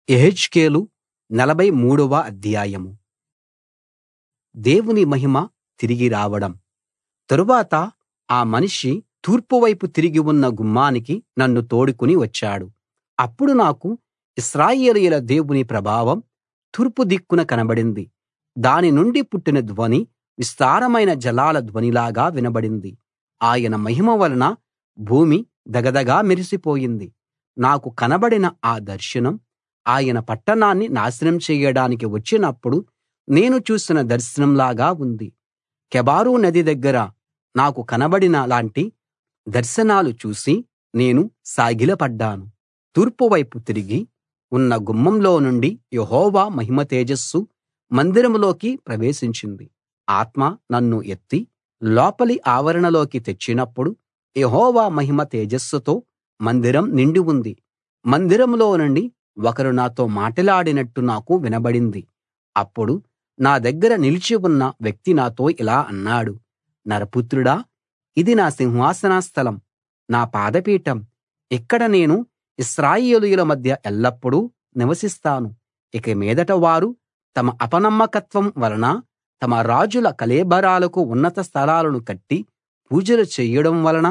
యెహెజ్కేలు నలభై మూడవ అధ్యాయం దేవుని మహిమ తిరిగి రావడం తరువాత ఆ మనిషి తూర్పు వైపు తిరిగి ఉన్న గుమ్మానికి నన్ను తోడుకుని వచ్చాడు అప్పుడు నాకు ఇశ్రాయేలీయుల దేవుని ప్రభావం తూర్పు దిక్కున కనబడింది దాని నుండి పుట్టిన ధ్వని విస్తారమైన జలాల ధ్వనిలాగా వినబడింది ఆయన మహిమ వలన భూమి ధగధగా మెరిసిపోయింది నాకు కనబడిన ఆ దర్శనం ఆయన పట్టణాన్ని నాశనం చెయ్యడానికి వచ్చినప్పుడు నేను చూసిన దర్శనంలాగా ఉంది కెబారు నది దగ్గర నాకు కనబడిన లాంటి దర్శనాలు చూసి నేను సాగిలపడ్డాను తూర్పు వైపు తిరిగి ఉన్న గుమ్మంలో నుండి యెహోవా మహిమ తేజస్సు మందిరంలోకి ప్రవేశించింది ఆత్మ నన్ను ఎత్తి లోపలి ఆవరణలోకి తెచ్చినప్పుడు యెహోవా మహిమ తేజస్సుతో మందిరం నిండి ఉంది మందిరంలో నుండి ఒకరు నాతో మాటలాడినట్టు నాకు వినబడింది అప్పుడు నా దగ్గర నిలిచి ఉన్న వ్యక్తి నాతో ఇలా అన్నాడు నరపుత్రుడా ఇది నా సింహాసన స్థలం నా పాదపీఠం ఇక్కడ నేను ఇశ్రాయేలీయుల మధ్య ఎల్లప్పుడూ నివసిస్తాను ఇక మీదట వారు తమ అపనమ్మకత్వం వలన తమ రాజుల కళేబరాలకు ఉన్నత స్థలాలను కట్టి పూజలు చెయ్యడం వలన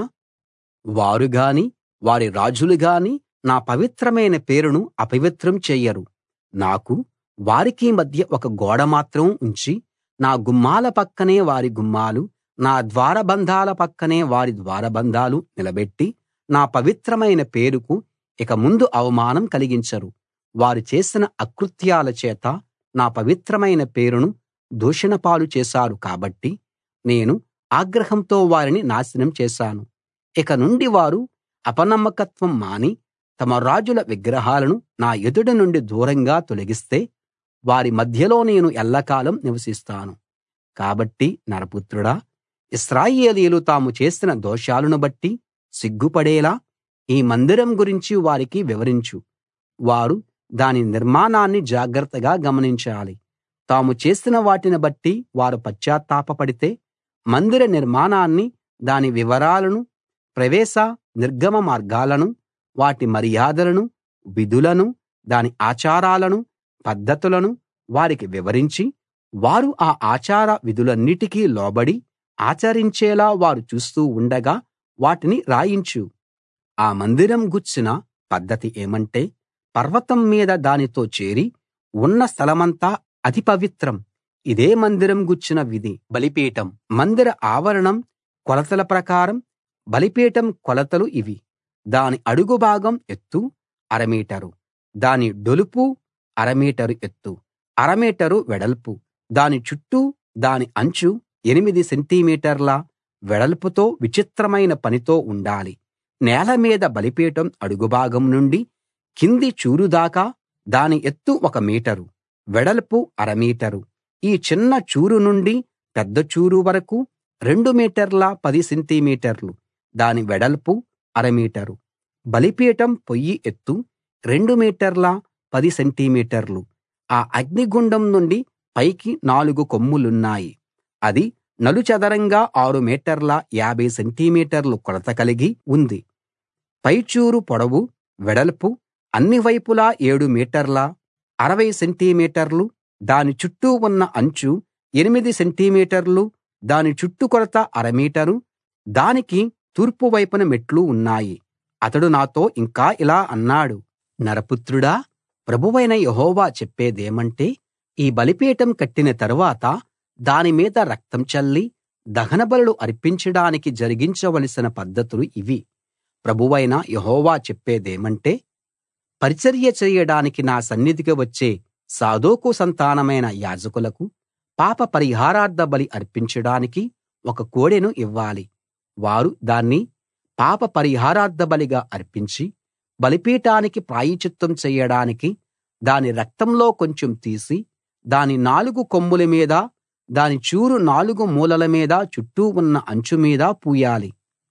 వారు గాని వారి రాజులు గాని నా పవిత్రమైన పేరును అపవిత్రం చెయ్యరు నాకు వారికి మధ్య ఒక గోడ మాత్రం ఉంచి నా గుమ్మాల పక్కనే వారి గుమ్మాలు నా ద్వారబంధాల పక్కనే వారి ద్వారబంధాలు నిలబెట్టి నా పవిత్రమైన పేరుకు ఇక ముందు అవమానం కలిగించరు వారు చేసిన అకృత్యాల చేత నా పవిత్రమైన పేరును దూషణపాలు చేశారు కాబట్టి నేను ఆగ్రహంతో వారిని నాశనం చేశాను ఇక నుండి వారు అపనమ్మకత్వం మాని తమ రాజుల విగ్రహాలను నా ఎదుట నుండి దూరంగా తొలగిస్తే వారి మధ్యలో నేను ఎల్లకాలం నివసిస్తాను కాబట్టి నరపుత్రుడా ఇశ్రాయేలీయులు తాము చేసిన దోషాలను బట్టి సిగ్గుపడేలా ఈ మందిరం గురించి వారికి వివరించు వారు దాని నిర్మాణాన్ని జాగ్రత్తగా గమనించాలి తాము చేసిన వాటిని బట్టి వారు పశ్చాత్తాపపడితే మందిర నిర్మాణాన్ని దాని వివరాలను ప్రవేశ నిర్గమ మార్గాలను వాటి మర్యాదలను విధులను దాని ఆచారాలను పద్ధతులను వారికి వివరించి వారు ఆ ఆచార విధులన్నిటికీ లోబడి ఆచరించేలా వారు చూస్తూ ఉండగా వాటిని రాయించు ఆ మందిరం గూర్చిన పద్ధతి ఏమంటే పర్వతం మీద దానితో చేరి ఉన్న స్థలమంతా అతి పవిత్రం ఇదే మందిరం గూర్చిన విధి బలిపీఠం మందిర ఆవరణం కొలతల ప్రకారం బలిపీఠం కొలతలు ఇవి దాని అడుగు భాగం ఎత్తు అర మీటరు దాని డొలుపు అర మీటరు ఎత్తు అర మీటరు వెడల్పు దాని చుట్టూ దాని అంచు ఎనిమిది సెంటిమీటర్ల వెడల్పుతో విచిత్రమైన పనితో ఉండాలి నేల మీద బలిపీఠం అడుగుభాగం నుండి కింది చూరు దాకా దాని ఎత్తు ఒక మీటరు వెడల్పు అర మీటరు ఈ చిన్న చూరు నుండి పెద్ద చూరు వరకు రెండు మీటర్ల పది సెంటిమీటర్లు దాని వెడల్పు అర మీటరు బలిపీఠం పొయ్యి ఎత్తు రెండు మీటర్ల పది సెంటిమీటర్లు ఆ అగ్నిగుండం నుండి పైకి నాలుగు కొమ్ములున్నాయి అది నలుచదరంగా ఆరు మీటర్ల యాభై సెంటిమీటర్లు కొలత కలిగి ఉంది పైచూరు పొడవు వెడల్పు అన్ని వైపులా ఏడు మీటర్ల అరవై సెంటిమీటర్లు దాని చుట్టూ ఉన్న అంచు ఎనిమిది సెంటిమీటర్లు దాని చుట్టుకొలత అర మీటరు దానికి తూర్పు వైపున మెట్లు ఉన్నాయి అతడు నాతో ఇంకా ఇలా అన్నాడు నరపుత్రుడా ప్రభువైన యెహోవా చెప్పేదేమంటే ఈ బలిపీఠం కట్టిన తరువాత దాని మీద రక్తం చల్లి దహనబలులు అర్పించడానికి జరిగించవలసిన పద్ధతులు ఇవి ప్రభువైన యెహోవా చెప్పేదేమంటే పరిచర్య చేయడానికి నా సన్నిధికి వచ్చే సాదోకు సంతానమైన యాజకులకు పాప పరిహారార్థ బలి అర్పించడానికి ఒక కోడెను ఇవ్వాలి వారు దాన్ని పాప పరిహారార్థ బలిగా అర్పించి బలిపీఠానికి ప్రాయశ్చిత్తం చెయ్యడానికి దాని రక్తంలో కొంచెం తీసి దాని నాలుగు కొమ్ముల మీద దాని చూరు నాలుగు మూలల మీద చుట్టూ ఉన్న అంచు మీద పూయాలి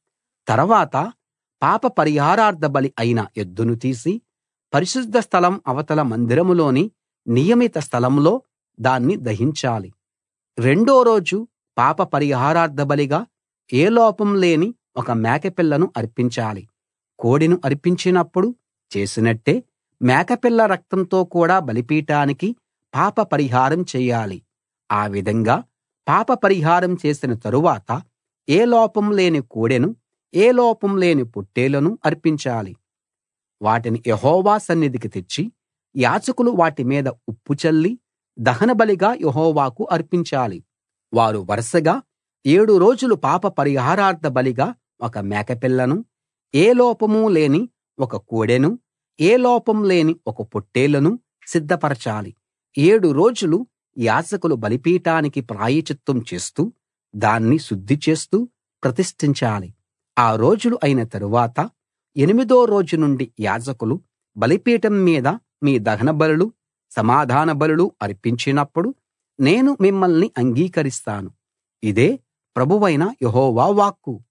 తర్వాత పాప పరిహారార్థ బలి అయిన ఎద్దును తీసి పరిశుద్ధ స్థలం అవతల మందిరంలోని నియమిత స్థలంలో దాన్ని దహించాలి రెండో రోజు పాప పరిహారార్థ బలిగా ఏ లోపం లేని ఒక మేకపిల్లను అర్పించాలి కోడెను అర్పించినప్పుడు చేసినట్టే మేకపిల్ల రక్తంతో కూడా బలిపీఠానికి పాప పరిహారం చెయ్యాలి ఆ విధంగా పాప పరిహారం చేసిన తరువాత ఏ లోపం లేని కోడెను ఏ లోపం లేని పొట్టేలును అర్పించాలి వాటిని యెహోవా సన్నిధికి తెచ్చి యాజకులు వాటి మీద ఉప్పు చల్లి దహనబలిగా యెహోవాకు అర్పించాలి వారు వరుసగా ఏడు రోజులు పాప పరిహారార్థ బలిగా ఒక మేకపిల్లను ఏ లోపమూ లేని ఒక కోడెను ఏ లోపం లేని ఒక పొట్టేలును సిద్ధపరచాలి ఏడు రోజులు యాజకులు బలిపీఠానికి ప్రాయశ్చిత్తం చేస్తూ దాన్ని శుద్ధి చేస్తూ ప్రతిష్ఠించాలి ఆ రోజులు అయిన తరువాత ఎనిమిదో రోజు నుండి యాజకులు బలిపీఠం మీద మీ దహనబలులు సమాధాన బలులు అర్పించినప్పుడు నేను మిమ్మల్ని అంగీకరిస్తాను ఇదే ప్రభువైన యెహోవా వాక్కు